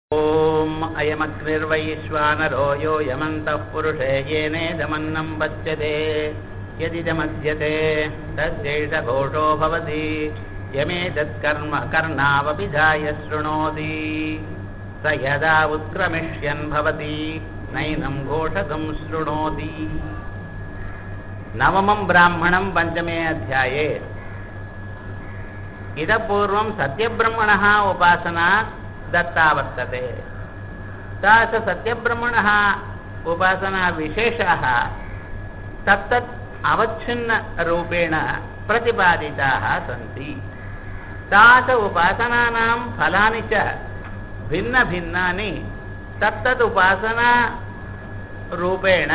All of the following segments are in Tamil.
ॐ अयमग्निर्वैश्वानरो यो यमन्तः पुरुषे येनेदमन्नं पच्यते यदिदमद्यते तस्यैष घोषो भवति यमेतत्कर्म कर्णावपि धाय शृणोति स यदा उत्क्रमिष्यन् भवति नैनं घोषकं शृणोति नवमं ब्राह्मणं पञ्चमे अध्याये इतः पूर्वं सत्यब्रह्मणः उपासना दत्ता वर्तते सा च सत्यब्रह्मणः उपासनाविशेषाः तत्तत् अवच्छिन्नरूपेण प्रतिपादिताः सन्ति सा च उपासनानां फलानि च भिन्नभिन्नानि तत्तत् उपासनारूपेण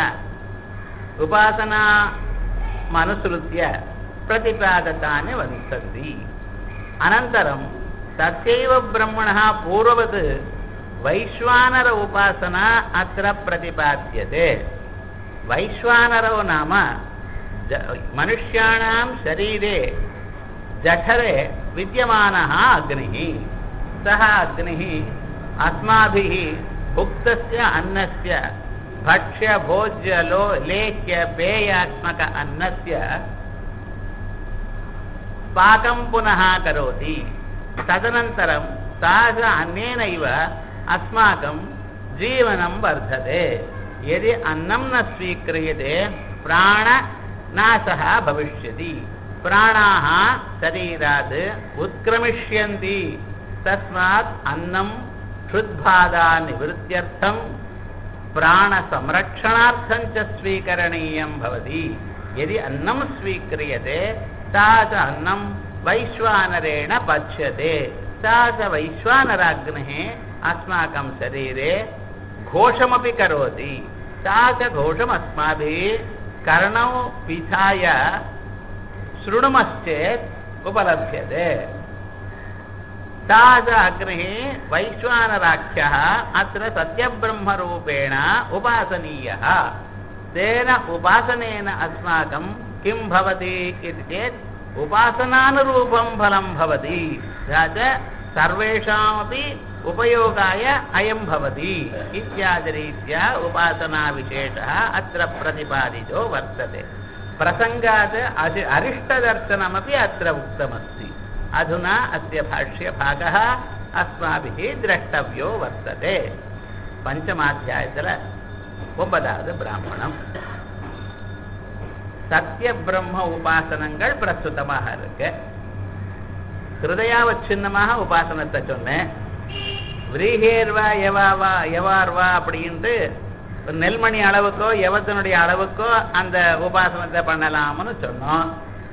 उपासनामनुसृत्य प्रतिपादतानि सन्ति अनन्तरं तस्यैव ब्रह्मणः पूर्ववत् वैश्वानर उपासना अत्र प्रतिपाद्यते वैश्वानरो नाम ज मनुष्याणां शरीरे जठरे विद्यमानः अग्निः सः अग्निः अस्माभिः भुक्तस्य अन्नस्य भक्ष्यभोज्यलो लेख्य पेयात्मक अन्नस्य पाकं पुनः करोति तदनन्तरं तास अन्नेनैव अस्माकं जीवनं वर्धते यदि अन्नं न स्वीक्रियते प्राणनाशः भविष्यति प्राणाः शरीरात् उत्क्रमिष्यन्ति तस्मात् अन्नं क्षुद्बाधानिवृत्त्यर्थं प्राणसंरक्षणार्थं च स्वीकरणीयं भवति यदि अन्नं स्वीक्रियते सा च अन्नं वैश्वानरेण पच्यते सा च वैश्वानराग्निः अस्माकं शरीरे घोषमपि करोति सा च घोषमस्माभिः कर्णौ पिधाय शृणुमश्चेत् उपलभ्यते सा च अग्निः वैश्वानराख्यः अत्र सत्यब्रह्मरूपेण उपासनीयः तेन उपासनेन अस्माकं किं भवति इति चेत् उपासनानुरूपं फलं भवति तथा च सर्वेषामपि उपयोगाय अयं भवति इत्यादिरीत्या उपासनाविशेषः अत्र प्रतिपादितो वर्तते प्रसङ्गात् अरि अरिष्टदर्शनमपि अत्र उक्तमस्ति अधुना अस्य भाष्यभागः अस्माभिः द्रष्टव्यो वर्तते पञ्चमाध्यायத்தில் ஒன்பதாவது பிராமணம் சத்திய பிரம்ம உபாசனங்கள் பிரஸ்துதமாக இருக்கு ஹிருதயாவச்சின்னமாக உபாசனத்தை சொன்னேன் விரீஹேர்வா எவாவா எவார்வா அப்படின்ட்டு நெல்மணி அளவுக்கோ எவத்தினுடைய அளவுக்கோ அந்த உபாசனத்தை பண்ணலாம்னு சொன்னோம்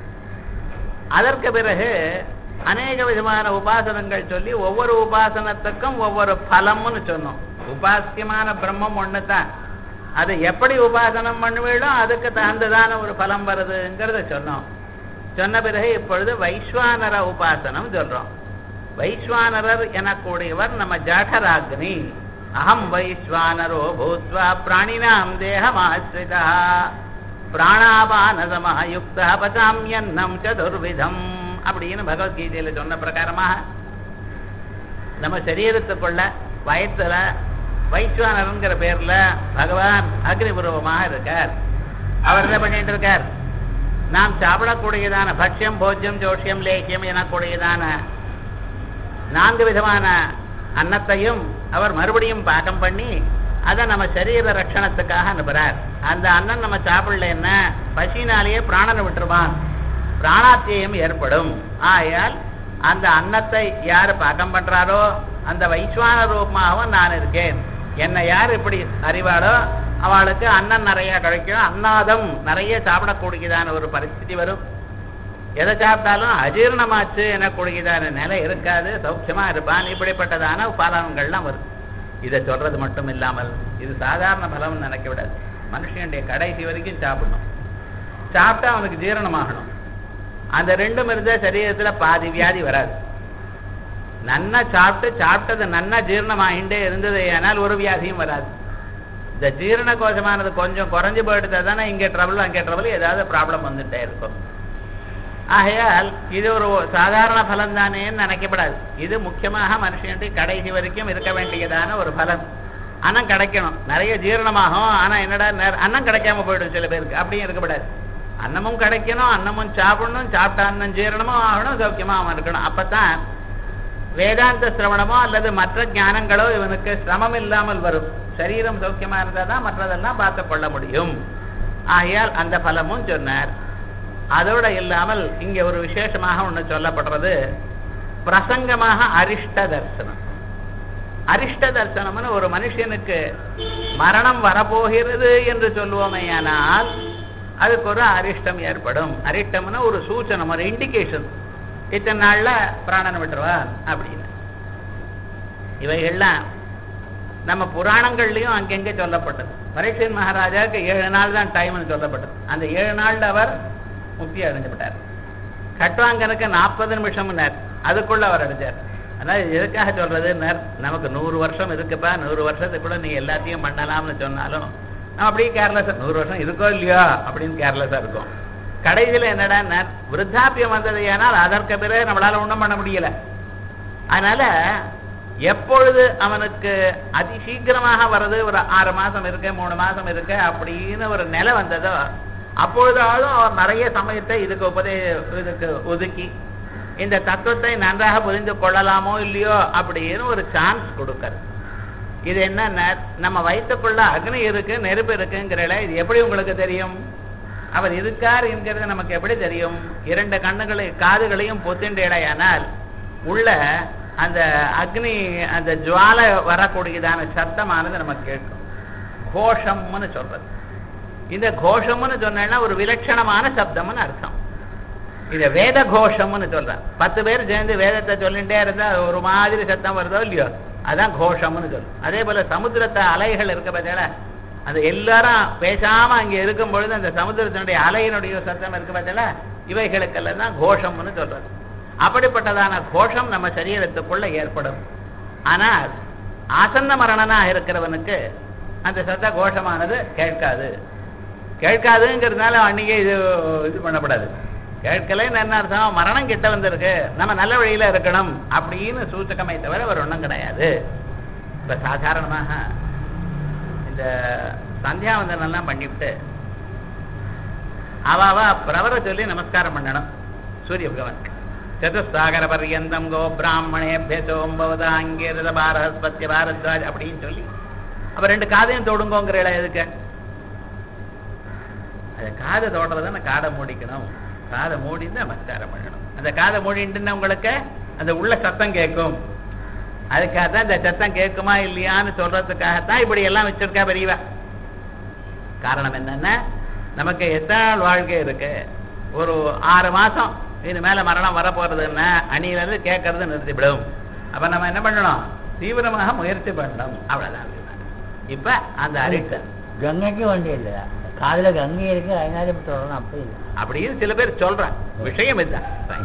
அதற்கு பிறகு அநேக விதமான உபாசனங்கள் சொல்லி ஒவ்வொரு உபாசனத்துக்கும் ஒவ்வொரு பலம்னு சொன்னோம் உபாசியமான பிரம்மம் ஒன்று தான் அது எப்படி உபாசனம் பண்ணுவீளோ அதுக்கு தகுந்ததான ஒரு பலம் வருதுங்கிறத சொன்னோம் சொன்ன பிறகு இப்பொழுது வைஸ்வானர உபாசனம் சொல்றோம் வைஸ்வானரர் எனக்கூடியவர் நம்ம ஜாடராக்னி அகம் வைஸ்வானரோ பூத்வா பிராணினாம் தேகமாஸ்ரிதா பிராணாபானசமயுக்த பதாமியன்னம் சதுர்விதம் அப்படின்னு பகவத்கீதையில சொன்ன பிரகாரமாக நம்ம சரீரத்துக்குள்ள வயத்துல வைஸ்வானருங்கிற பேர்ல பகவான் அக்னிபூர்வமாக இருக்கார் அவர் என்ன பண்ணிட்டு இருக்கார் நாம் சாப்பிடக்கூடியதான பட்சியம் போஜ்யம் ஜோஷியம் லேக்கியம் எனக்கூடியதான நான்கு விதமான அன்னத்தையும் அவர் மறுபடியும் பாகம் பண்ணி அதை நம்ம சரீர ரட்சணத்துக்காக அனுப்புறார் அந்த அன்னம் நம்ம சாப்பிடலன்னா பசினாலேயே பிராணனை விட்டுருவான் பிராணாத்தியம் ஏற்படும் ஆயால் அந்த அன்னத்தை யார் பாகம் பண்றாரோ அந்த வைஸ்வான ரூபமாகவும் நான் இருக்கேன் என்னை யார் இப்படி அறிவாளோ அவளுக்கு அன்னம் நிறைய கிடைக்கும் அன்னாதம் நிறைய சாப்பிடக்கூடியதான ஒரு பரிஸ்திதி வரும் எதை சாப்பிட்டாலும் அஜீர்ணமாச்சு எனக்கூடியதான நிலை இருக்காது சௌக்கியமா இருப்பான் இப்படிப்பட்டதான பலன்கள்லாம் வரும் இதை சொல்றது மட்டும் இல்லாமல் இது சாதாரண பலம் நினைக்க விடாது மனுஷனுடைய கடைசி வரைக்கும் சாப்பிடணும் சாப்பிட்டா அவனுக்கு ஜீரணமாகணும் அந்த ரெண்டும் இருந்தால் சரீரத்தில் பாதி வியாதி வராது நன்னா சாப்பிட்டு சாப்பிட்டது நன்னா ஜீரணமாகிண்டே இருந்தது ஆனால் ஒரு வியாதியும் வராது இந்த ஜீரண கோஷமானது கொஞ்சம் குறைஞ்சு போயிட்டு தானே இங்கே ட்ரபிள் அங்கே ட்ரபிள் ஏதாவது ப்ராப்ளம் வந்துட்டே இருக்கும் ஆகையால் இது ஒரு சாதாரண பலன் தானேன்னு நினைக்கப்படாது இது முக்கியமாக மனுஷனுடைய கடைசி வரைக்கும் இருக்க வேண்டியதான ஒரு பலன் அன்னம் கிடைக்கணும் நிறைய ஜீரணமாகும் ஆனா என்னடா நேர- அன்னம் கிடைக்காம போயிடும் சில பேருக்கு அப்படியும் இருக்கக்கூடாது அன்னமும் கிடைக்கணும் அன்னமும் சாப்பிடணும் சாப்பிட்ட அன்னம் ஜீரணமும் ஆகணும் சௌக்கியமாகவும் இருக்கணும் அப்பதான் வேதாந்த சிரவணமோ அல்லது மற்ற ஞானங்களோ இவனுக்கு சிரமம் இல்லாமல் வரும் சரீரம் சௌக்கியமா இருந்தா தான் மற்றதெல்லாம் பார்த்து கொள்ள முடியும் ஆகையால் அந்த பலமும் சொன்னார் அதோட இல்லாமல் இங்க ஒரு விசேஷமாக ஒண்ணு சொல்லப்படுறது பிரசங்கமாக அரிஷ்ட தரிசனம் அரிஷ்ட தரிசனம்னு ஒரு மனுஷனுக்கு மரணம் வரப்போகிறது என்று சொல்லுவோமேயானால் அதுக்கு ஒரு அரிஷ்டம் ஏற்படும் அரிஷ்டம்னா ஒரு சூச்சனம் ஒரு இண்டிகேஷன் இத்தனை நாள்ல பிராணனை விட்டுருவார் அப்படின்னு இவைகள்லாம் நம்ம புராணங்கள்லயும் அங்கங்க சொல்லப்பட்டது பரீட்சன் மகாராஜாவுக்கு ஏழு நாள் தான் டைம்னு சொல்லப்பட்டது அந்த ஏழு நாள்ல அவர் முக்தி அடைஞ்சு விட்டார் கட்டுவாங்கனுக்கு நாற்பது நிமிஷம் அதுக்குள்ள அவர் அடைஞ்சார் அதாவது எதுக்காக சொல்றதுன்னார் நமக்கு நூறு வருஷம் இருக்குப்பா நூறு வருஷத்துக்குள்ள நீ எல்லாத்தையும் பண்ணலாம்னு சொன்னாலும் நம்ம அப்படியே கேர்லெஸ்ஸா நூறு வருஷம் இருக்கோ இல்லையோ அப்படின்னு கேர்லெஸ்ஸா இருக்கும் கடைசியில என்னடா விருத்தாப்பியம் வந்தது ஏனால் அதற்கு பிறகு நம்மளால ஒண்ணும் பண்ண முடியல அதனால எப்பொழுது அவனுக்கு அதிசீக்கிரமாக வர்றது ஒரு ஆறு மாசம் இருக்கு மூணு மாசம் இருக்கு அப்படின்னு ஒரு நிலை வந்ததோ அப்பொழுதாலும் அவர் நிறைய சமயத்தை இதுக்கு உபதே இதுக்கு ஒதுக்கி இந்த தத்துவத்தை நன்றாக புரிந்து கொள்ளலாமோ இல்லையோ அப்படின்னு ஒரு சான்ஸ் கொடுக்கறது இது என்ன நம்ம வயிற்றுக்குள்ள அக்னி இருக்கு நெருப்பு இருக்குங்கிறல இது எப்படி உங்களுக்கு தெரியும் அவர் இருக்கார் என்கிறது நமக்கு எப்படி தெரியும் இரண்டு கண்ணுகளை காதுகளையும் பொத்தின்றேடையானால் உள்ள அந்த அக்னி அந்த ஜுவாலை வரக்கூடியதான சத்தமானது நமக்கு கேட்கும் கோஷம்னு சொல்றது இந்த கோஷம்னு சொன்னா ஒரு விலட்சணமான சப்தம்னு அர்த்தம் இத வேத கோஷம்னு சொல்றேன் பத்து பேர் சேர்ந்து வேதத்தை சொல்லிட்டே இருந்தா ஒரு மாதிரி சத்தம் வருதோ இல்லையோ அதான் கோஷம்னு சொல்லும் அதே போல சமுத்திரத்தை அலைகள் இருக்க பார்த்தீங்களா அந்த எல்லாரும் பேசாம அங்க இருக்கும் பொழுது அந்த சமுத்திரத்தினுடைய அலையினுடைய சத்தம் இருக்கு பார்த்தீங்களா இவைகளுக்கெல்லாம் தான் கோஷம்னு சொல்றது அப்படிப்பட்டதான கோஷம் நம்ம சரீரத்துக்குள்ள ஏற்படும் ஆனால் ஆசன்ன மரணனா இருக்கிறவனுக்கு அந்த சத்த கோஷமானது கேட்காது கேட்காதுங்கிறதுனால அன்னைக்கே இது இது பண்ணப்படாது கேட்கலன்னு என்ன அர்த்தம் மரணம் கிட்ட வந்திருக்கு நம்ம நல்ல வழியில இருக்கணும் அப்படின்னு சூச்சகமை தவிர ஒரு ஒன்றும் கிடையாது இப்ப சாதாரணமாக இந்த சந்தியாவந்தனெல்லாம் பண்ணிவிட்டு அவாவ பிரவர சொல்லி நமஸ்காரம் பண்ணணும் சூரிய பகவானுக்கு சதுஸ்தாகர பர்யந்தம் கோ பிராமணேபிய சோம்பவதாங்கிரத பாரஸ்பத்திய பாரத்வாஜ் அப்படின்னு சொல்லி அப்ப ரெண்டு காதையும் தொடுங்கோங்கிறீங்களா எதுக்கு அது காதை தோடுறதுன்னு காதை மூடிக்கணும் காதை மூடி நமஸ்காரம் பண்ணணும் அந்த காதை மூடிட்டுன்னா உங்களுக்கு அந்த உள்ள சத்தம் கேட்கும் அதுக்காக தான் இந்த சத்தம் கேட்குமா இல்லையான்னு சொல்றதுக்காகத்தான் இப்படி எல்லாம் வச்சிருக்கா பெரியவா காரணம் என்னன்னா நமக்கு எத்தனை நாள் வாழ்க்கை இருக்கு ஒரு ஆறு மாசம் இது மேல மரணம் வரப்போறதுன்னா அணியில இருந்து கேட்கறது நிறுத்திவிடும் அப்ப நம்ம என்ன பண்ணணும் தீவிரமாக முயற்சி பண்ணணும் அவ்வளவுதான் இப்ப அந்த அறிக்கை கங்கைக்கு வண்டி இல்லையா காதுல கங்கை இருக்கு அதனால இப்படி சொல்லணும் அப்படி இல்லை அப்படின்னு சில பேர் சொல்றாங்க விஷயம் இதுதான்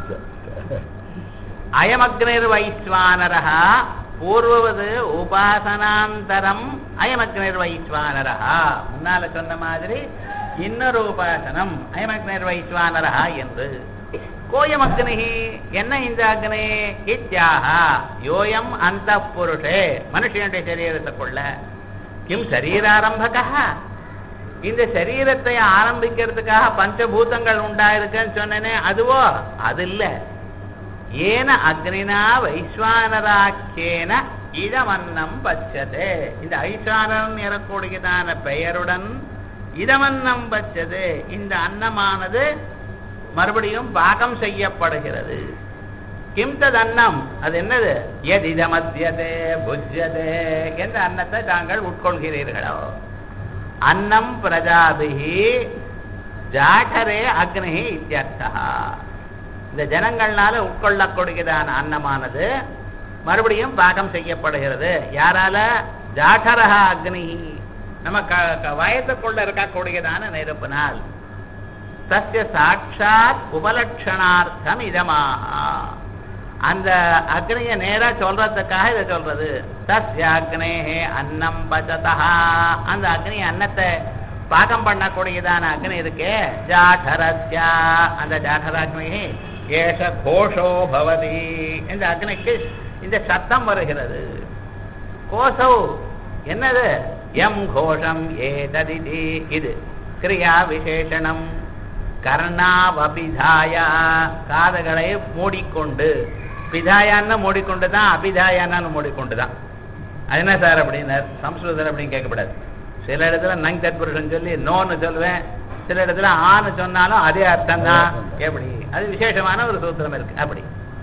அயமக்னிர் வைஸ்வானரா பூர்வவது உபாசனாந்தரம் அயமக்னிர் வைஸ்வானரா முன்னால சொன்ன மாதிரி இன்னொரு உபாசனம் அயமக்னிர் வைஸ்வானரா என்று கோயமக்னி என்ன இந்த அக்னி இத்தியாக யோயம் அந்த புருஷே மனுஷனுடைய சரீரத்துக்குள்ள கிம் சரீராரம்பகா இந்த சரீரத்தை ஆரம்பிக்கிறதுக்காக பஞ்சபூதங்கள் உண்டாயிருக்குன்னு சொன்னேனே அதுவோ அது இல்ல ஏன அக்னினா வைஸ்வானராக்கியேன இடமன்னம் பச்சதே இந்த ஐஸ்வானன் எனக்கூடியதான பெயருடன் இடமன்னம் பச்சது இந்த அன்னமானது மறுபடியும் பாகம் செய்யப்படுகிறது கிம் தது அன்னம் அது என்னது எது இதமத்தியதே புஜ்யதே என்ற அன்னத்தை தாங்கள் உட்கொள்கிறீர்களோ அன்னம் பிரஜாபிகி ஜாடரே அக்னி இத்தியர்த்தா இந்த ஜனங்கள்னால உட்கொள்ளக்கூடியதான அன்னமானது மறுபடியும் பாகம் செய்யப்படுகிறது யாரால ஜாடரஹா அக்னி நம்ம க க- வயத்துக்குள்ள இருக்கக்கூடியதான நெருப்பினால் சத்திய சாட்சாத் உபலட்சணார்த்தம் இதமாக அந்த அக்னிய நேரா சொல்றதுக்காக இதை சொல்றது தஸ்ய அக்னேஹே அன்னம் பச்சதா அந்த அக்னி அன்னத்தை பாகம் பண்ணக்கூடியதான அக்னி இருக்கே ஜாഠரத்யா அந்த ஜாഠராக்னி ஏஷ கோஷோ பவதி இந்த அக்னிக்கு இந்த சத்தம் வருகிறது கோசௌ என்னது எம் கோஷம் ஏததிதி இது கிரியா விசேஷணம் கர்ணாவபிதாய காதுகளை மூடிக்கொண்டு பிதாயான்னு மூடிக்கொண்டு தான் அபிதாயான்னு மூடிக்கொண்டு தான் அது என்ன சார் அப்படின்னார் சம்ஸ்கிருதத்தில் அப்படின்னு கேட்கக்கூடாது சில இடத்துல நங் தத்புருஷன் சொல்லி நோன்னு சொல்லுவேன் சில இடத்துல ஆன்னு சொன்னாலும் அதே அர்த்தம் தான் எப்படி அது விசேஷமான ஒரு சூத்திரம் இருக்கு அப்படி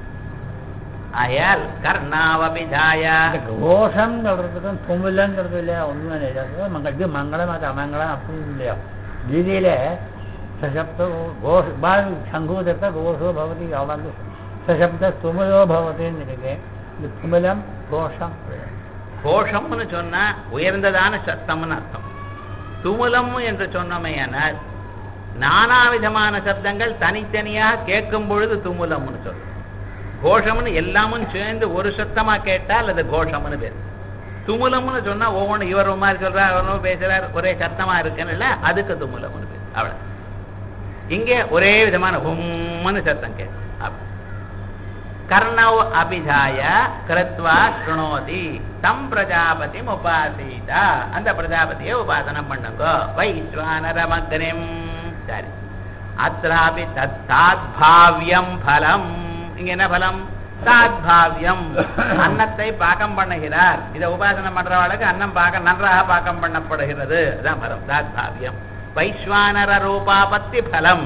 ஆயால் கர்ணாவபிதாய இந்த கோஷம் சொல்றதுக்கும் துமிலங்கிறது இல்லையா ஒண்ணுமே இல்லை மங்க இது மங்களம் அது அமங்கலம் அப்படின்னு இல்லையா கீதையில சசப்த கோஷ பால் சங்கூதத்த கோஷோ பவதி அவ்வளவு சசப்த துமிலோ பவதின்னு இருக்கு இந்த துமிலம் கோஷம் கோஷம்னு சொன்னா உயர்ந்ததான சத்தம்னு அர்த்தம் துமுலம் என்று சொன்னமையானால் நானாவிதமான சப்தங்கள் தனித்தனியாக கேட்கும் பொழுது துமுலம்னு சொல்லும் கோஷம்னு எல்லாமும் சேர்ந்து ஒரு சத்தமா கேட்டால் அது கோஷம்னு பேர் துமுலம்னு சொன்னா ஒவ்வொன்றும் இவர் ஒரு மாதிரி சொல்றார் அவரும் பேசுறார் ஒரே சத்தமா இருக்குன்னு அதுக்கு துமுலம்னு பேர் அவ்வளவு இங்கே ஒரே விதமான உம்மன்னு சத்தம் கேட்கும் அப்படி கர்ணவ் அபிதாய கிருத்வா ஸ்ருணோதி தம் பிரஜாபதி உபாசீத அந்த பிரஜாபதியை உபாசனம் பண்ணுங்க வைஸ்வானரமக்னிம் சரி அத்ராபி தத்தாத்பாவியம் பலம் இங்க என்ன பலம் தாத்பாவியம் அன்னத்தை பாகம் பண்ணுகிறார் இதை உபாசனம் பண்றவளுக்கு அன்னம் பாகம் நன்றாக பாகம் பண்ணப்படுகிறது அதான் பலம் தாத்பாவியம் வைஸ்வானர ரூபாபத்தி பலம்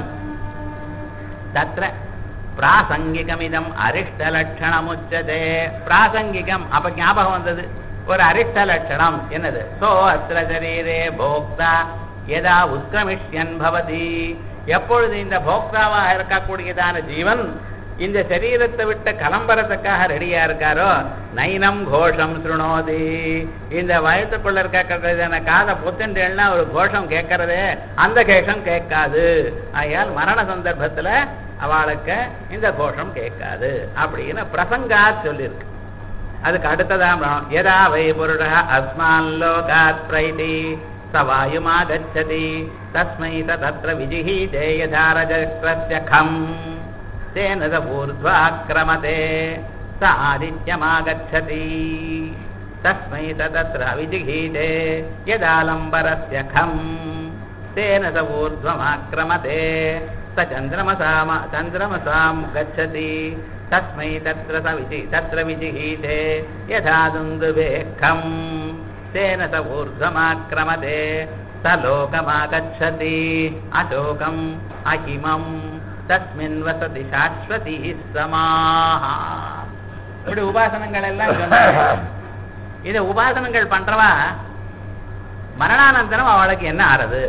தத்ர பிராசங்கிகமிதம் அரிஷ்ட லட்சணமுச்சதே பிராசங்கிகம் அப்ப ஞாபகம் வந்தது ஒரு அரிஷ்ட லட்சணம் என்னது சோ அத்திர சரீரே போக்தா எதா உத்கிரமிஷ்யன் பவதி எப்பொழுது இந்த போக்தாவாக இருக்கக்கூடியதான ஜீவன் இந்த சரீரத்தை விட்டு கிளம்புறதுக்காக ரெடியா இருக்காரோ நைனம் கோஷம் சுருணோதி இந்த வயத்துக்குள்ள இருக்க காதை புத்தண்டேன்னா ஒரு கோஷம் கேட்கறதே அந்த கேஷம் கேட்காது ஆகையால் மரண சந்தர்ப்பத்துல அவளுக்கு இந்த கோஷம் கேட்காது அப்படின்னு பிரசங்கா சொல்லியிருக்கு அதுக்கு அடுத்ததான் எதா வை புருட அஸ்மான் லோகாத் பிரைதி சவாயுமா கச்சதி தஸ்மை தத்ர விஜிஹீதே யதாரஜக்ரஸ்யகம் तेन स ऊर्ध्वाक्रमते स आदित्यमागच्छति तस्मै स तत्र विजिघीते यदालम्बरस्य खम् तेन स ऊर्ध्वमाक्रमते स चन्द्रमसाम चन्द्रमसां गच्छति तस्मै तत्र स विजि तत्र विजिहीते यथा दुन्दुभे खम् तेन स ऊर्ध्वमाक्रमते स लोकमागच्छति अशोकम् अहिमम् தஸ்மின் வசதி சாஸ்வதி சமாஹா இப்படி உபாசனங்கள் எல்லாம் சொன்னாங்க இத உபாசனங்கள் பண்றவா மரணானந்தரம் அவளுக்கு என்ன ஆறுது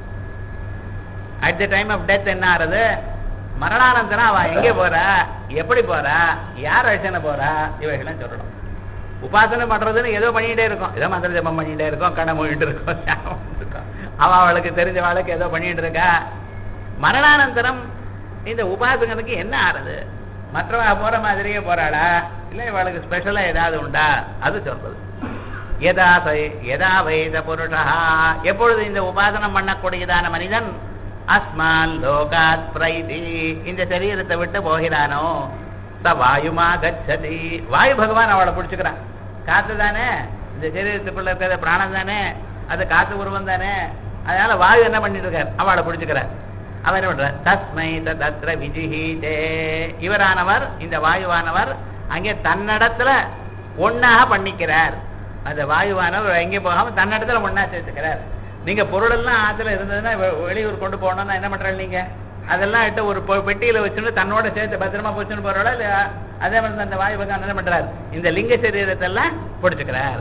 at the time of death என்ன ஆறுது மரணானந்தரம் அவ எங்கே போறா எப்படி போறா யார் அழைச்சன போறா இவைகள்லாம் சொல்லணும் உபாசனை பண்றதுன்னு ஏதோ பண்ணிட்டே இருக்கும் ஏதோ மந்திர ஜபம் பண்ணிட்டே இருக்கோம் கடை மூடிட்டு இருக்கோம் தியானம் இருக்கோம் அவ அவளுக்கு தெரிஞ்ச அவளுக்கு ஏதோ பண்ணிட்டு இருக்கா மரணானந்தரம் இந்த உபாசகனுக்கு என்ன ஆறுது மற்றவ போற மாதிரியே போறாளா இல்ல இவளுக்கு ஸ்பெஷலா ஏதாவது உண்டா அது சொல்றது எதா எதா வைத புருஷா எப்பொழுது இந்த உபாசனம் பண்ணக்கூடியதான மனிதன் அஸ்மான் லோகாத் பிரைதி இந்த சரீரத்தை விட்டு போகிறானோ ச வாயுமா கச்சதி வாயு பகவான் அவளை பிடிச்சுக்கிறான் காத்து தானே இந்த சரீரத்துக்குள்ள இருக்கிற பிராணம் தானே அது காத்து உருவம் தானே அதனால வாயு என்ன பண்ணிட்டு இருக்கார் அவளை பிடிச்சுக்கிறார் அவர் என்ன பண்றார் தஸ்மை தத்ர விஜிஹீதே இவரானவர் இந்த வாயுவானவர் அங்கே தன்னிடத்துல ஒன்னாக பண்ணிக்கிறார் அந்த வாயுவானவர் எங்கே போகாம தன்னிடத்துல ஒன்னா சேர்த்துக்கிறார் நீங்க பொருளெல்லாம் ஆத்துல இருந்ததுன்னா வெளியூர் கொண்டு போனோம்னா என்ன பண்றாள் நீங்க அதெல்லாம் இட்டு ஒரு பெட்டியில வச்சுட்டு தன்னோட சேர்த்து பத்திரமா போச்சுன்னு போறோட இல்ல அதே மாதிரி அந்த வாயு பகவான் என்ன பண்றாரு இந்த லிங்க சரீரத்தை எல்லாம் பிடிச்சுக்கிறார்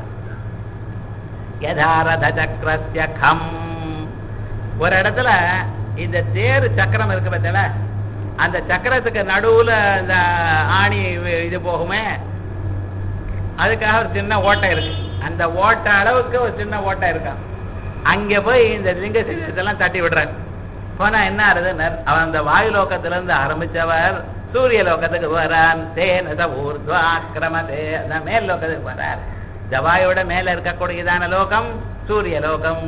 யதாரத சக்கரஸ்ய கம் ஒரு இடத்துல இந்த தேர் சக்கரம் இருக்கு பார்த்தல அந்த சக்கரத்துக்கு நடுவுல இந்த ஆணி இது போகுமே அதுக்காக ஒரு சின்ன ஓட்டை இருக்கு அந்த ஓட்டை அளவுக்கு ஒரு சின்ன ஓட்டை இருக்கான் அங்க போய் இந்த லிங்க சரீரத்தெல்லாம் தட்டி விடுறாரு போனா என்ன ஆறுதுன்னு அவன் அந்த வாயு லோகத்துல இருந்து ஆரம்பிச்சவர் சூரிய லோகத்துக்கு வரான் தேனத ஊர்துவாக்கிரமதே அந்த மேல் லோகத்துக்கு வரார் ஜவாயோட மேல இருக்கக்கூடியதான லோகம் சூரிய லோகம்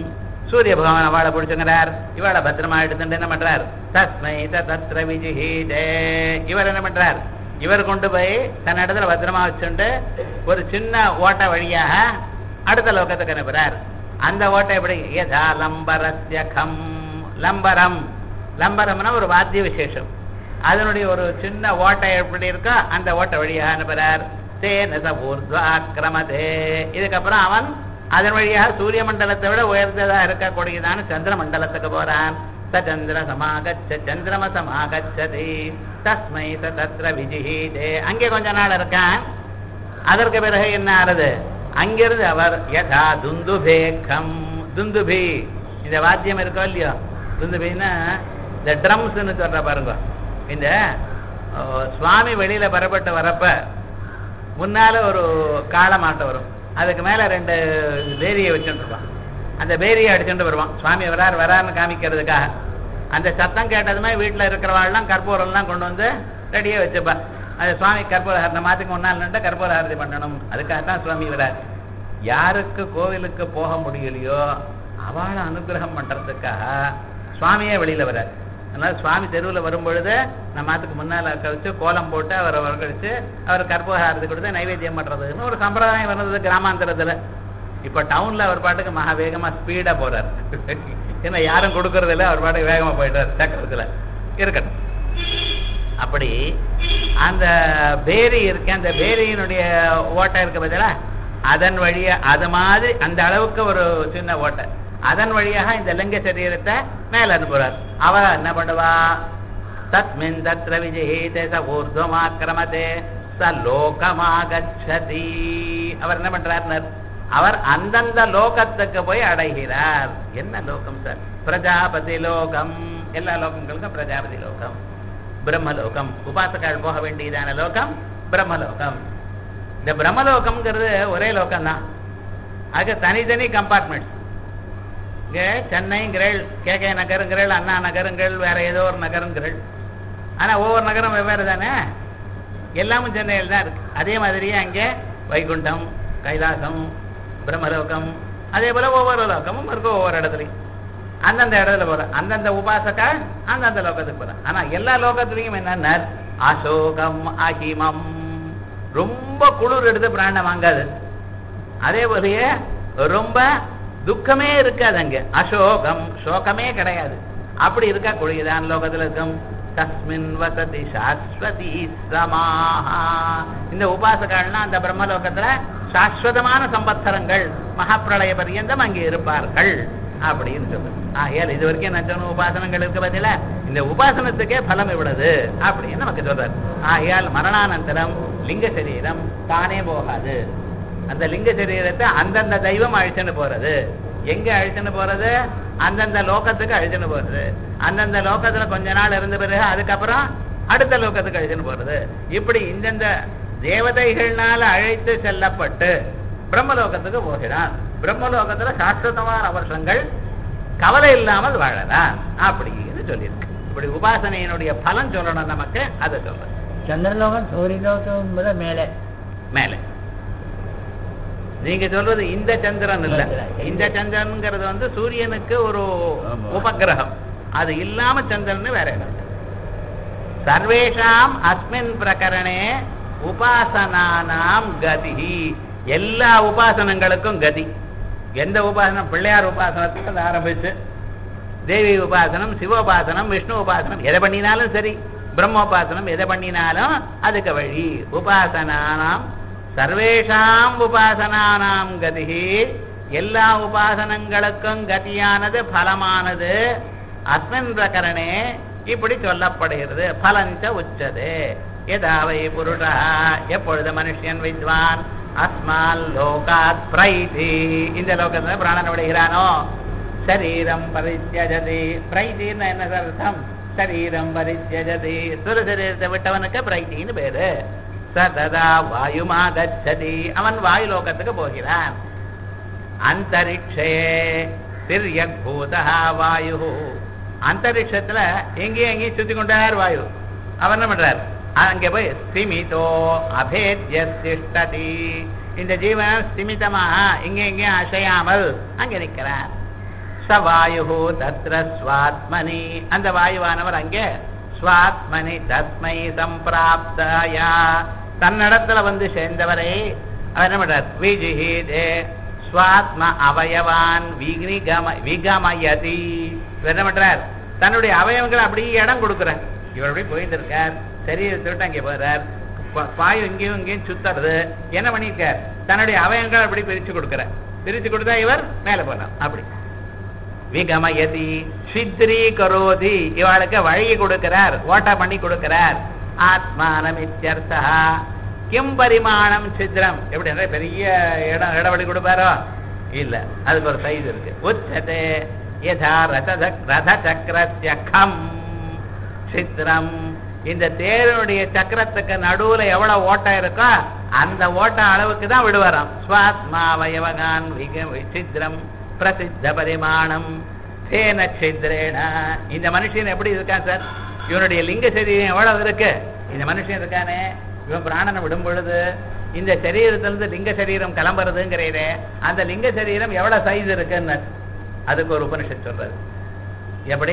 சூரிய பகவான் அவளை பிடிச்சுங்கிறார் இவளை பத்திரமா எடுத்துட்டு என்ன பண்றார் தஸ்மை தத்ர விஜிஹீதே இவர் என்ன பண்றார் இவர் கொண்டு போய் தன் இடத்துல பத்திரமா வச்சுட்டு ஒரு சின்ன ஓட்டை வழியாக அடுத்த லோகத்துக்கு அனுப்புறார் அந்த ஓட்டை எப்படி யதா லம்பரஸ்ய கம் லம்பரம் லம்பரம்னா ஒரு வாத்திய விசேஷம் அதனுடைய ஒரு சின்ன ஓட்டை எப்படி இருக்கோ அந்த ஓட்டை வழியாக அனுப்புறார் தேனச ஊர்துவாக்கிரமதே இதுக்கப்புறம் அவன் அதன் வழியாக சூரிய மண்டலத்தை விட உயர்ந்ததா இருக்கக்கூடியதான சந்திர மண்டலத்துக்கு போறான் ச சந்திர சமாகச்ச சந்திரம சமாகச்சதி தஸ்மை ச தத்ர விஜிஹீதே அங்கே கொஞ்ச நாள் இருக்கான் அதற்கு பிறகு என்ன ஆறுது அங்கிருந்து அவர் யதா துந்துபேக்கம் துந்துபி இந்த வாத்தியம் இருக்கோ இல்லையோ துந்துபின்னா இந்த ட்ரம்ஸ்னு சொல்ற பாருங்க இந்த அஹ், சுவாமி வெளியில புறப்பட்டு வரப்ப முன்னால ஒரு காளமாட்டை வரும் அதுக்கு மேல ரெண்டு பேரியை வச்சுட்டு இருப்பான் அந்த பேரியை அடிச்சுட்டு வருவான் சுவாமி வரார் வரார்னு காமிக்கிறதுக்காக அந்த சத்தம் கேட்டதுமே வீட்டுல இருக்கிறவாள்லாம் கற்பூரம்லாம் கொண்டு வந்து ரெடியா வச்சுப்பா அது சுவாமி கற்பூரஹரண மாத்துக்கு முன்னால் நின்று கற்பூரஹாரதி பண்ணணும் அதுக்காகத்தான் சுவாமி வரார் யாருக்கு கோவிலுக்கு போக முடியலையோ அவளை அனுகிரகம் பண்றதுக்காக சுவாமியே வெளியில வரார் அதனால சுவாமி தெருவில் வரும்பொழுது நம்ம மாத்துக்கு முன்னால கழிச்சு கோலம் போட்டு அவரை வரகழிச்சு அவர் கற்பூரஹாரதி கொடுத்து நைவேத்தியம் பண்றதுன்னு ஒரு சம்பிரதாயம் வர்றது கிராமாந்தரத்துல இப்ப டவுன்ல அவர் பாட்டுக்கு மகா வேகமா ஸ்பீடா போறார் ஏன்னா யாரும் கொடுக்கறது இல்ல அவர் பாட்டுக்கு வேகமா போயிட்டார் சக்கரத்துல இருக்கட்டும் அப்படி அந்த பேரி இருக்கு அந்த பேரியினுடைய ஓட்டை இருக்கு பார்த்தீங்களா அதன் வழியா அது மாதிரி அந்த அளவுக்கு ஒரு சின்ன ஓட்டை அதன் வழியாக இந்த லிங்க சரீரத்தை மேல அனுப்புறார் அவ என்ன பண்ணுவா தஸ்மின் தத்ர விஜயீதே ச ஊர்துவமாக்கிரமதே ச லோகமாகச்சதி அவர் என்ன பண்றார் அவர் அந்தந்த லோகத்துக்கு போய் அடைகிறார் என்ன லோகம் சார் பிரஜாபதி லோகம் எல்லா லோகங்களுக்கும் பிரஜாபதி லோகம் பிரம்மலோகம் உபாசகால் போக வேண்டியதான லோகம் பிரம்மலோகம் இந்த பிரம்மலோகம்ங்கிறது ஒரே லோகம் தான் அதுக்கு தனித்தனி கம்பார்ட்மெண்ட்ஸ் இங்க சென்னைங்கிறள் கே கே நகருங்கிறள் அண்ணா நகருங்கள் வேற ஏதோ ஒரு நகருங்கிறள் ஆனா ஒவ்வொரு நகரம் வெவ்வேறு தானே எல்லாமும் சென்னையில் தான் இருக்கு அதே மாதிரியே அங்கே வைகுண்டம் கைலாசம் பிரம்மலோகம் அதே போல ஒவ்வொரு லோகமும் இருக்கும் ஒவ்வொரு இடத்துலையும் அந்தந்த இடத்துல போற அந்தந்த உபாசகா அந்தந்த லோகத்துக்கு போற ஆனா எல்லா லோகத்துலயும் என்னன்னா அசோகம் அகிமம் ரொம்ப குளிர் எடுத்து பிராண்டம் வாங்காது அதே போலயே ரொம்ப துக்கமே இருக்காது அங்க அசோகம் சோகமே கிடையாது அப்படி இருக்கா கூடியதான் லோகத்துல இருக்கும் தஸ்மின் வசதி சாஸ்வதி சமாஹா இந்த உபாசகள்னா அந்த பிரம்மலோகத்துல சாஸ்வதமான சம்பத்சரங்கள் மகாப்பிரளய பரியந்தம் அங்கே இருப்பார்கள் அப்படின்னு சொல்லுது ஆகையால் இது வரைக்கும் நான் சொன்ன உபாசனங்கள் இருக்கு பதில இந்த உபாசனத்துக்கே பலம் இவ்வளவு அப்படின்னு நமக்கு சொல்றாரு ஆகையால் மரணானந்தரம் லிங்க சரீரம் தானே போகாது அந்த லிங்க சரீரத்தை அந்தந்த தெய்வம் அழிச்சுன்னு போறது எங்க அழிச்சுன்னு போறது அந்தந்த லோகத்துக்கு அழிச்சுன்னு போறது அந்தந்த லோகத்துல கொஞ்ச நாள் இருந்த பிறகு அதுக்கப்புறம் அடுத்த லோகத்துக்கு அழிச்சுன்னு போறது இப்படி இந்தந்த தேவதைகள்னால அழைத்து செல்லப்பட்டு பிரம்மலோகத்துக்கு போகிறான் பிரம்மலோகத்துல சாஸ்வதமான வருஷங்கள் கவலை இல்லாமல் வாழலாம் அப்படின்னு சொல்லியிருக்கு இப்படி உபாசனையினுடைய பலன் சொல்லணும் நமக்கு அதை சொல்றது சந்திரலோகம் சூரியலோகம் விட மேலே மேலே நீங்க சொல்றது இந்த சந்திரன் இல்ல இந்த சந்திரன்ங்கிறது வந்து சூரியனுக்கு ஒரு ஆமா. உபகிரகம் அது இல்லாம சந்திரன் வேற இடம் சர்வேஷாம் அஸ்மின் பிரகரணே உபாசனானாம் கதி எல்லா உபாசனங்களுக்கும் கதி எந்த உபாசனம் பிள்ளையார் உபாசனத்துக்கு அது ஆரம்பிச்சு தேவி உபாசனம் சிவோபாசனம் விஷ்ணு உபாசனம் எதை பண்ணினாலும் சரி பிரம்மோபாசனம் எதை பண்ணினாலும் அதுக்கு வழி உபாசனானாம் சர்வேஷாம் உபாசனானாம் கதி எல்லா உபாசனங்களுக்கும் கதியானது பலமானது அஸ்மின் பிரகரணே இப்படி சொல்லப்படுகிறது பலஞ்ச உச்சது எதாவை புருஷா எப்பொழுது மனுஷன் வித்வான் அஸ்மால் லோகாத் பிரைதி இந்த லோகத்துல பிராணன் விடுகிறானோ சரீரம் பரித்தியஜதி பிரைத்தின்னு என்ன சார் அர்த்தம் சரீரம் பரித்தியஜதி சுர சரீரத்தை விட்டவனுக்கு பிரைத்தின்னு பேரு சததா வாயுமா கச்சதி அவன் வாயு லோகத்துக்கு போகிறான் அந்தரிக்ஷே திரியக்பூதா வாயு அந்தரிக்ஷத்துல எங்கேயும் எங்கேயும் சுத்தி கொண்டார் வாயு அவர் என்ன பண்றார் அங்கே போய் ஸ்திமிதோ அபேத்ய திஷ்டதி இந்த ஜீவன் ஸ்திமிதமாக இங்கே எங்கேயும் அசையாமல் அங்கே நிற்கிறார் ச வாயு தத்ர ஸ்வாத்மனி அந்த வாயுவானவர் அங்கே ஸ்வாத்மனி தஸ்மை சம்பிராப்தாயா தன்னிடத்துல வந்து சேர்ந்தவரை அவர் என்ன பண்றார் விஜிஹீதே ஸ்வாத்ம அவயவான் விகம விகமயதி இவர் என்ன பண்றார் தன்னுடைய அவயவங்களை அப்படியே இடம் கொடுக்குறார் இவர் அப்படியே போயிட்டு இருக்கார் சரீரத்தை விட்டு அங்கே போறார் பா- பாயும் இங்கேயும் இங்கேயும் சுத்துறது என்ன பண்ணியிருக்கார் தன்னுடைய அவயவங்களை அப்படி பிரிச்சு கொடுக்குறார் பிரிச்சு கொடுத்தா இவர் மேல போறார் அப்படி விகமயதி சித்ரி கரோதி இவாளுக்கு வழி கொடுக்கிறார் ஓட்டா பண்ணி கொடுக்கிறார் ஆத்மானம் இத்தியர்த்தா கிம் பரிமாணம் சித்ரம் எப்படி நிறைய பெரிய இடம் இடவழி கொடுப்பாரோ இல்ல அதுக்கு ஒரு சைஸ் இருக்கு உச்சதே யதா ரத ரத சக்கரஸ்ய கம் சித்திரம் இந்த தேருடைய சக்கரத்துக்கு நடுவுல எவ்வளவு ஓட்டம் இருக்கோ அந்த ஓட்டம் அளவுக்கு தான் விடுவாராம் ஸ்வாத்மாவயவகான் சித்திரம் பிரசித்த பரிமாணம் தேன சித்ரேன இந்த மனுஷன் எப்படி இருக்கான் சார் இவனுடைய லிங்க சரீரம் எவ்வளவு இருக்கு இந்த மனுஷன் இருக்கானே இவன் பிராணனை விடும் பொழுது இந்த சரீரத்திலிருந்து லிங்க சரீரம் கிளம்புறதுங்கிறதே அந்த லிங்க சரீரம் எவ்வளவு சைஸ் இருக்குன்னு அதுக்கு ஒரு உபனிஷத் சொல்றது எப்படி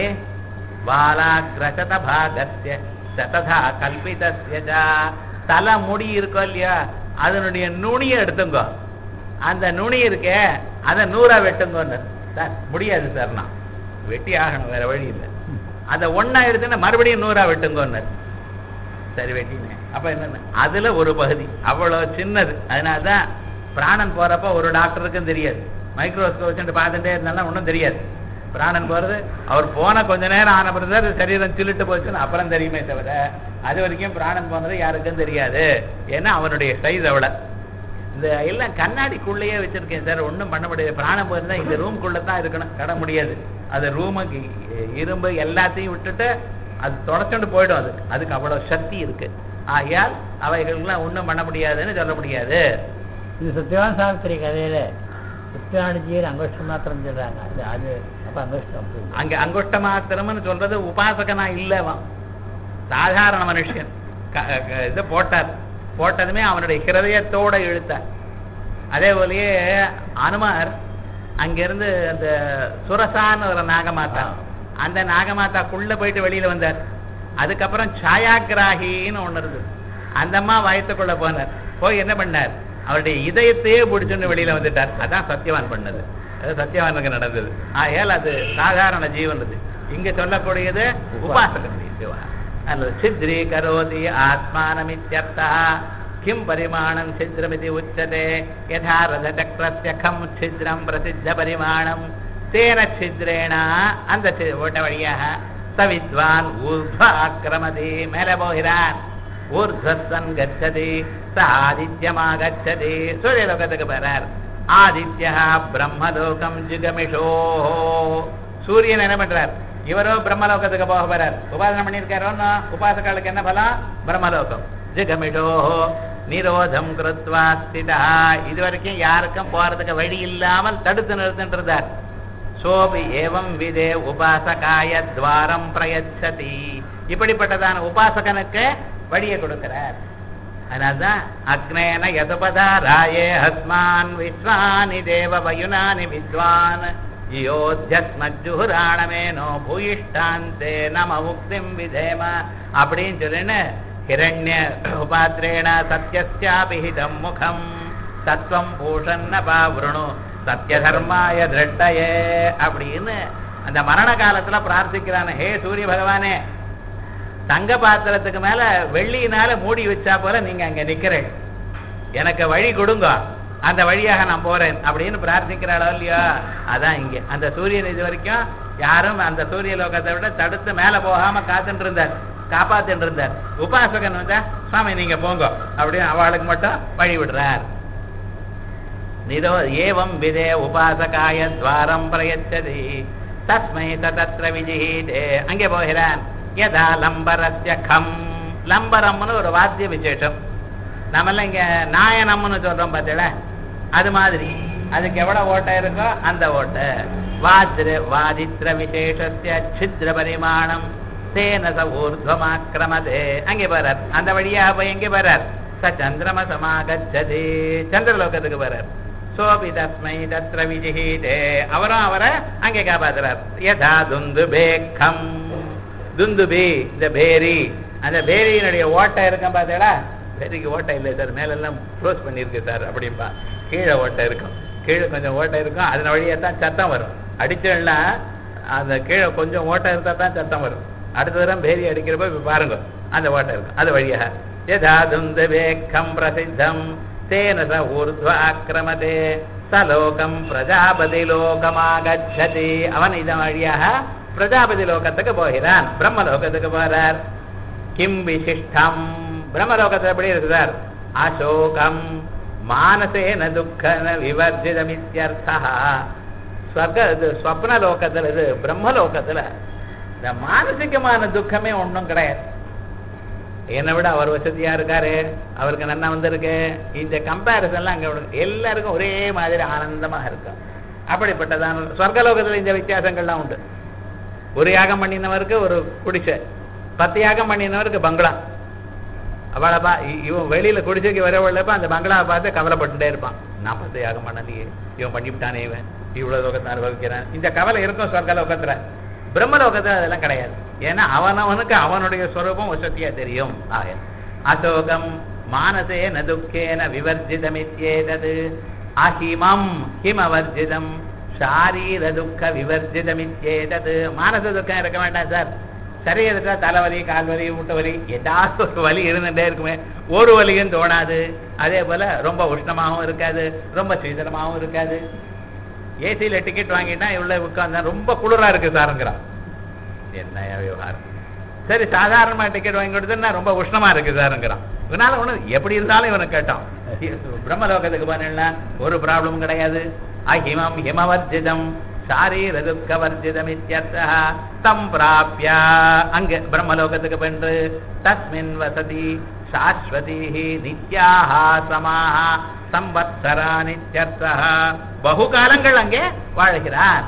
பாலாகிரசத பாகஸ்ய சததா கல்பிதஸ்ய ச. தலை முடி இருக்கோ இல்லையா அதனுடைய நுனியை எடுத்துங்கோ அந்த நுனி இருக்கே அதை நூறா வெட்டுங்கன்னு சார் முடியாது சார் நான் வெட்டி ஆகணும் வேற வழி இல்லை அதை ஒண்ணா எடுத்துன்னா மறுபடியும் நூறா வெட்டுங்கன்னு சரி வெட்டினேன் அப்ப என்ன அதுல ஒரு பகுதி அவ்வளவு சின்னது அதனாலதான் பிராணன் போறப்ப ஒரு டாக்டருக்கும் தெரியாது மைக்ரோஸ்கோப் வச்சுட்டு பார்த்துட்டே இருந்தாலும் ஒன்றும் தெரியாது பிராணன் போறது அவர் போன கொஞ்ச நேரம் ஆன பிறகு தான் சரீரம் சில்லிட்டு போச்சுன்னு அப்புறம் தெரியுமே தவிர அது வரைக்கும் பிராணன் போனது யாருக்கும் தெரியாது ஏன்னா அவனுடைய சைஸ் அவ்வளவு இந்த எல்லாம் கண்ணாடிக்குள்ளேயே வச்சிருக்கேன் சார் ஒண்ணும் பண்ண முடியாது பிராணம் போயிருந்தா இந்த ரூம்குள்ள தான் இருக்கணும் கட முடியாது அது ரூமுக்கு இரும்பு எல்லாத்தையும் விட்டுட்டு அது தொடச்சுட்டு போயிடும் அது அதுக்கு அவ்வளவு சக்தி இருக்கு ஆகையால் அவைகள்லாம் ஒண்ணும் பண்ண முடியாதுன்னு சொல்ல முடியாது இது சத்யவான் சாவித்திரி கதையில சத்யானஜியர் அங்குஷ்டம் மாத்திரம் சொல்றாங்க அது அது அப்ப அங்குஷ்டம் அப்படி. அங்க அங்குஷ்ட மாத்திரம்னு சொல்றது உபாசகனா இல்லவன் சாதாரண மனுஷன் க- க- இது போட்டார் போட்டதுமே அவனுடைய ஹிருதயத்தோட இழுத்தார் அதே போலயே அனுமார் அங்கிருந்து அந்த சுரசான்னு ஒரு நாகமாதா அந்த நாகமாதாக்குள்ள போயிட்டு வெளியில வந்தார் அதுக்கப்புறம் சாயாகிராகின்னு ஒண்ணு இருந்தது அந்த அம்மா வயத்துக்குள்ள போனார் போய் என்ன பண்ணார் அவருடைய இதயத்தையே பிடிச்சுன்னு வெளியில வந்துட்டார் அதான் சத்யவான் பண்ணது அது சத்யவானுக்கு நடந்தது ஆகையால் அது சாதாரண ஜீவன் அது இங்க சொல்லக்கூடியது உபாசகனுடைய ஜீவன் அல்லது சித்ரி கரோதி ஆத்மானமித்யர்த்தா கிம் பரிமாணம் சித்ரமிதி உச்சதே யதா ரத சக்கரஸ்ய கம் சித்ரம் பிரசித்த பரிமாணம் தேன சித்ரேண அந்த சி- ஓட்ட வழியாக சவித்வான் ஊர்த்வ ஆக்கிரமதி மேலே போகிறான் ஊர்த்வஸ்தன் கச்சதி ச ஆதித்யமாகச்சதி சூரியலோகத்துக்கு போறார் ஆதித்யா பிரம்மலோகம் ஜிகமிஷோ சூரியன் என்ன பண்றார் இவரோ பிரம்மலோகத்துக்கு போக போறார் உபாசனை பண்ணியிருக்காரோன்னா உபாசகாலுக்கு என்ன பலம் பிரம்மலோகம் ஜிகமிஷோ நிரோதம் கிருத்வா ஸ்திதா இது வரைக்கும் யாருக்கும் போறதுக்கு வழி இல்லாமல் தடுத்து நிறுத்திட்டு இருந்தார் சோபி ஏவம் விதே உபாசகாய துவாரம் பிரயச்சதி இப்படிப்பட்டதான உபாசகனுக்கு வழியை கொடுக்கிறார் அதனால்தான் அக்னேன யதுபதா ராயே ஹஸ்மான் விஸ்வானி தேவ வயுனானி வித்வான் யோத்தியஸ்மஜுராணமேனோ பூயிஷ்டாந்தே நம முக்திம் விதேம அப்படின்னு சொல்லின்னு ஹிரண்ய உபாத்திரேண சத்யஸ்யாபிஹிதம் முகம் தத்துவம் பூஷன்ன பாவிருணு சத்திய தர்மாய திருஷ்டயே அப்படின்னு அந்த மரண காலத்துல பிரார்த்திக்கிறான ஹே சூரிய பகவானே தங்க பாத்திரத்துக்கு மேல வெள்ளியினால மூடி வச்சா போல நீங்க அங்க நிக்கிறேன் எனக்கு வழி கொடுங்க அந்த வழியாக நான் போறேன் அப்படின்னு பிரார்த்திக்கிறாளோ இல்லையா அதான் இங்க அந்த சூரியன் இது வரைக்கும் யாரும் அந்த சூரிய லோகத்தை விட தடுத்து மேல போகாம காத்துட்டு இருந்தார் காப்பாத்திட்டு இருந்தார் உபாசகன் வந்தா சுவாமி நீங்க போங்க அப்படின்னு அவளுக்கு மட்டும் வழி விடுறார் நிரோ ஏவம் விதே உபாசகாய துவாரம் பிரயச்சதி தஸ்மை ததத்ர விஜிஹீதே அங்கே போகிறான் யதா லம்பரஸ்ய கம் லம்பரம்னு ஒரு வாத்திய விசேஷம் நாமெல்லாம் இங்க நாயனம்னு சொல்றோம் பார்த்தீங்களா அது மாதிரி அதுக்கு எவ்வளவு ஓட்டை இருக்கோ அந்த ஓட்டை வாத்ர வாதித்ர விசேஷஸ்ய சித்ர பரிமாணம் தேன ச ஊர்துவமாக்கிரமதே அங்கே போறார் அந்த வழியாக போய் எங்கே போறார் ச சந்திரம சமாகச்சதி சந்திரலோகத்துக்கு போறார் சோபி தஸ்மை தத்ர விஜிஹீதே அவரும் அவரை அங்கே காப்பாத்துறார் யதா துந்துபேக்கம் துந்துபி இந்த பேரி அந்த பேரியினுடைய ஓட்டை இருக்கும் பார்த்தீங்களா பேரிக்கு ஓட்டை இல்லை சார் மேலெல்லாம் க்ளோஸ் பண்ணியிருக்கு சார் அப்படிம்பா கீழே ஓட்டை இருக்கும் கீழே கொஞ்சம் ஓட்டை இருக்கும் அதன் வழியாக தான் சத்தம் வரும் அடிச்சோம்னா அந்த கீழே கொஞ்சம் ஓட்டை இருந்தால் தான் சத்தம் வரும் அடுத்த தரம் பேரி அடிக்கிறப்ப இப்ப பாருங்க அந்த ஓட்டை இருக்கும் அது வழியாக யதா துந்துபேக்கம் பிரசித்தம் தேன ச ஊர்த்வ ஆக்கிரமதே சலோகம் பிரஜாபதி லோகமாகச்சதி அவன் இதன் வழியாக பிரஜாபதி லோகத்துக்கு போகிறான் பிரம்ம லோகத்துக்கு போறார் கிம் விசிஷ்டம் பிரம்மலோகத்தில் எப்படி இருக்கு சார் அசோகம் மானசேன துக்கன விவர்ஜிதமித்யர்த்தா ஸ்வர்க இது ஸ்வப்ன லோகத்துல இது பிரம்மலோகத்துல இந்த மானசிகமான துக்கமே ஒண்ணும் கிடையாது என்னை விட அவர் வசதியா இருக்காரு அவருக்கு நன்னா வந்திருக்கு இந்த கம்பேரிசன்லாம் அங்க விட- எல்லாருக்கும் ஒரே மாதிரி ஆனந்தமா இருக்கும் அப்படிப்பட்டதான ஸ்வர்கலோகத்துல இந்த வித்தியாசங்கள்லாம் உண்டு ஒரு யாகம் பண்ணினவருக்கு ஒரு குடிசை பத்து யாகம் பண்ணினவருக்கு பங்களா அவளை பா இ- இவன் வெளியில குடிசைக்கு வரவழைப்ப அந்த பங்களாவை பார்த்து கவலைப்பட்டுட்டே இருப்பான் நான் பத்து யாகம் பண்ணலையே இவன் பண்ணிவிட்டானே இவன் இவ்வளவு லோகத்தை அனுபவிக்கிறான் இந்த கவலை இருக்கும் சொர்க்க லோகத்துல பிரம்ம லோகத்துல அதெல்லாம் கிடையாது ஏன்னா அவனவனுக்கு அவனுடைய ஸ்வரூபம் வசதியா தெரியும் ஆக அசோகம் மானசேன துக்கேன விவர்ஜிதமித்யேதது அஹிமம் ஹிமவர்ஜிதம் ஷாரீர துக்க விவர்ஜிதமித்யேதது மானச துக்கம் இருக்க வேண்டாம் சார் சரீரத்துல தலைவலி கால்வலி முட்டை வலி ஏதாவது ஒரு வலி இருந்துட்டே இருக்குமே ஒரு வலியும் தோணாது அதே போல ரொம்ப உஷ்ணமாகவும் இருக்காது ரொம்ப சீதனமாகவும் இருக்காது ஏசியில டிக்கெட் வாங்கிட்டா இவ்வளவு உட்கார்ந்தா ரொம்ப குளிரா இருக்கு சாருங்கிறான் என்ன விவகாரம் சரி சாதாரணமா டிக்கெட் வாங்கி கொடுத்தா ரொம்ப உஷ்ணமா இருக்கு சாருங்கிறான் இவனால ஒண்ணு எப்படி இருந்தாலும் இவனை கேட்டான் பிரம்மலோகத்துக்கு போனா ஒரு ப்ராப்ளமும் கிடையாது அஹிமம் ஹிமவர்ஜிதம் சாரீர துக்க வர்ஜிதம் இத்தியர்த்தः தம் பிராப்ய அங்க பிரம்மலோகத்துக்கு பென்று தஸ்மின் வசதி சாஸ்வதீஹ நித்யாஹ சமாஹ சம்வத்சரா நித்யர்த்தः பகு காலங்கள் அங்கே வாழ்கிறார்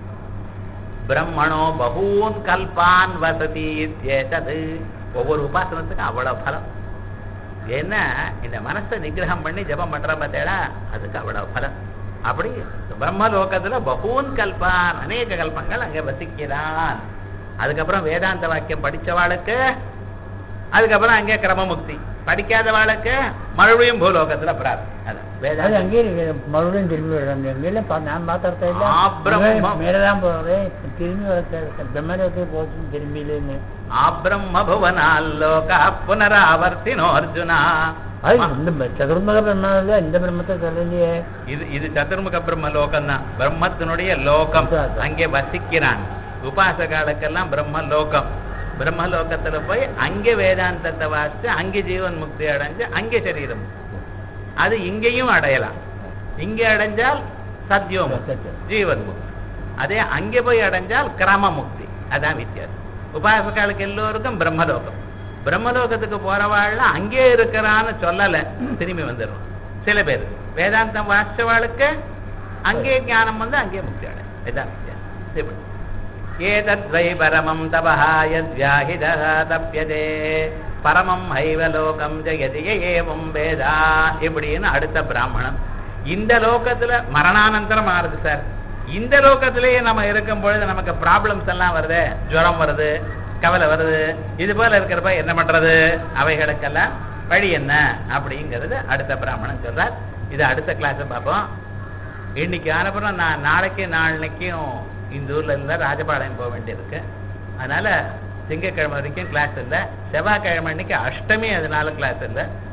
பிரம்மணோ பகூன் கல்பான் வசதி இத்யேதது ஒவ்வொரு உபாசனத்துக்கும் அவ்வளவு பலம் ஏன்னா இந்த மனசை நிகிரகம் பண்ணி ஜெபம் பண்ற பார்த்தேடா அதுக்கு அவ்வளவு பலம் அப்படி பிரம்மலோகத்துல பகூன் கல்பான் அநேக கல்பங்கள் அங்க வசிக்கிறான் அதுக்கப்புறம் வேதாந்த வாக்கியம் படிச்சவாளுக்கு அதுக்கப்புறம் அங்கே கிரமமுக்தி படிக்காதவாளுக்கு மறுபடியும் பூலோகத்துல பிரார்த்தம் அதான் அது வேதாந்த அங்கேயே இருக்கு மறுபடியும் திரும்பி வர்றாங்க எங்கெல்லாம் பா- நான் மாத்திரத்தை இல்ல ஆ, பிரம்மம். மேலதான் போறேன் திரும்பி வர பிரம்மலோகத்துக்கு போச்சு திரும்பி இல்லைன்னு ஆப்ரம்ம புவனால்லோக புனராவர்த்தினோ அர்ஜுனா அது இந்த ப- சதுர்முக பிரம்மம் இல்ல இந்த பிரம்மத்தை சொல்லலையே இது இது சதுர்முக பிரம்ம லோகம் தான் பிரம்மத்தினுடைய லோகம் அதான். அங்கே வசிக்கிறான் உபாசகாலுக்கெல்லாம் பிரம்ம லோகம் பிரம்ம லோகத்துல போய் அங்கே வேதாந்தத்தை வாசிச்சு அங்கே ஜீவன் முக்தி அடைஞ்சு அங்கே சரீரம் அது இங்கேயும் அடையலாம் இங்கே அடைஞ்சால் சத்யோ முக்தி ஜீவன் முக்தி அதே அங்கே போய் அடைஞ்சால் கிரம முக்தி அதான் வித்தியாசம் உபாசகாலுக்கு எல்லோருக்கும் பிரம்மலோகம் பிரம்மலோகத்துக்கு போறவாள்லாம் அங்கே இருக்கிறான்னு சொல்லல திரும்பி வந்துடும் சில பேர் வேதாந்தம் வாசிச்சவாளுக்கு அங்கே ஞானம் வந்து அங்கே முக்தி அடை இதான் வித்தியாசம் இப்படி ஏதத்வை பரமம் தபஹ யத்யாஹிதः தப்யதே பரமம் ஹைவ லோகம் ஜெயதி ஏவம் வேதா இப்படின்னு அடுத்த பிராமணன் இந்த லோகத்துல மரணானந்தரம் ஆறுது சார் இந்த லோகத்திலேயே நம்ம இருக்கும் பொழுது நமக்கு ப்ராப்ளம்ஸ் எல்லாம் வருது ஜுரம் வருது கவலை வருது இது போல இருக்கிறப்ப என்ன பண்றது அவைகளுக்கெல்லாம் வழி என்ன அப்படிங்கிறது அடுத்த பிராமணன் சொல்றார் இது அடுத்த கிளாஸ் பார்ப்போம் இன்னைக்கு அனுப்புறோம் நான் நாளைக்கு நாளைக்கும் இந்த ஊர்ல இருந்தா ராஜபாளையம் போக வேண்டியிருக்கு அதனால திங்கட்கிழமை வரைக்கும் கிளாஸ் இல்லை செவ்வாய்க்கிழமை அன்னைக்கு அஷ்டமி அதனால கிளாஸ் இல்லை